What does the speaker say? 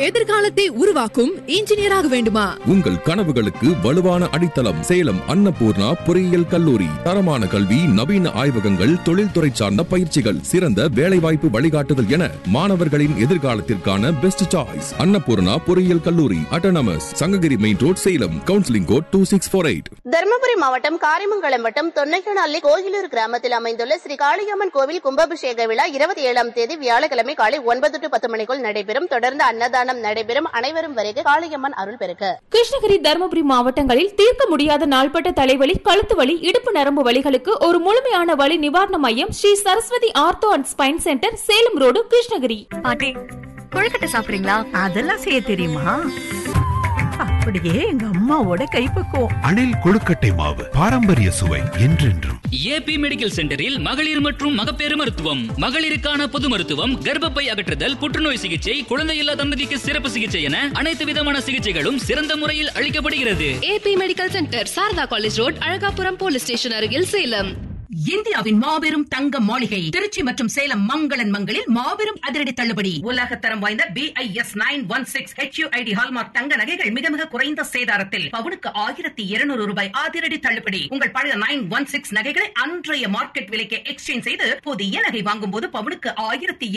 எதிர்காலத்தை உருவாக்கும் இன்ஜினியராக வேண்டுமா உங்கள் கனவுகளுக்கு வலுவான அடித்தளம் சேலம் அன்னபூர்ணா பொறியியல் கல்லூரி தரமான கல்வி நவீன ஆய்வகங்கள் தொழில்துறை சார்ந்த பயிற்சிகள் சிறந்த வேலைவாய்ப்பு வழிகாட்டுதல் என மாணவர்களின் எதிர்காலத்திற்கான பெஸ்ட் சாய்ஸ் அன்னபூர்ணா பொறியியல் கல்லூரி autonomous Sankagiri main road Salem counselling code two six four eight Dharmapuri மாவட்டம் காரிமங்கலம் வட்டம் தொன்னைக்கநாளி கோயிலூர் கிராமத்தில் அமைந்துள்ள ஸ்ரீ காளியம்மன் கோவில் கும்பாபிஷேக விழா இருபத்தி ஏழாம் தேதி வியாழக்கிழமை காலை ஒன்பது டு பத்து மணிக்குள் நடைபெறும் தொடர்ந்து அன்னதானம் நடைபெறும் அனைவரும் வருக காளியம்மன் அருள் பெருக கிருஷ்ணகிரி தருமபுரி மாவட்டங்களில் தீர்க்க முடியாத நாள்பட்ட தலைவலி கழுத்து வலி இடுப்பு நரம்பு வலிகளுக்கு ஒரு முழுமையான வலி நிவாரண மையம் Sri Saraswathi ortho and spine centre Salem road Krishnagiri பாட்டி கொழுக்கட்டை சாப்பிடுறீங்களா அதெல்லாம் செய்ய தெரியுமா அப்படியே எங்க அம்மாவோட கைப்பக்குவம் அணில் கொழுக்கட்டை மாவு பாரம்பரிய சுவை என்றென்றும் ஏபி மெடிக்கல் சென்டரில் மகளிர் மற்றும் மகப்பேறு மருத்துவம் மகளிருக்கான பொது மருத்துவம் கர்ப்பப்பை அகற்றுதல் புற்றுநோய் சிகிச்சை குழந்தையில்லா தம்பதிக்கு சிறப்பு சிகிச்சை என அனைத்து விதமான சிகிச்சைகளும் சிறந்த முறையில் அளிக்கப்படுகிறது A B medical centre Sharada college road Azhagapuram police station அருகில் சேலம் இந்தியாவின் மாபெரும் தங்க மாளிகை திருச்சி மற்றும் சேலம் மங்களன் மங்களில் மாபெரும் அதிரடி தள்ளுபடி உலகத்தரம் வாய்ந்த B I S nine one six HUID hallmark தங்க நகைகள் மிக மிக குறைந்த சேதாரத்தில் பவுனுக்கு ஆயிரத்தி இருநூறு ரூபாய் அதிரடி தள்ளுபடி உங்கள் பழைய நைன் ஒன் சிக்ஸ் நகைகளை அன்றைய மார்க்கெட் விலைக்கு எக்ஸ்சேஞ்ச் செய்து புதிய நகை வாங்கும் போது பவுனுக்கு ஆயிரத்தி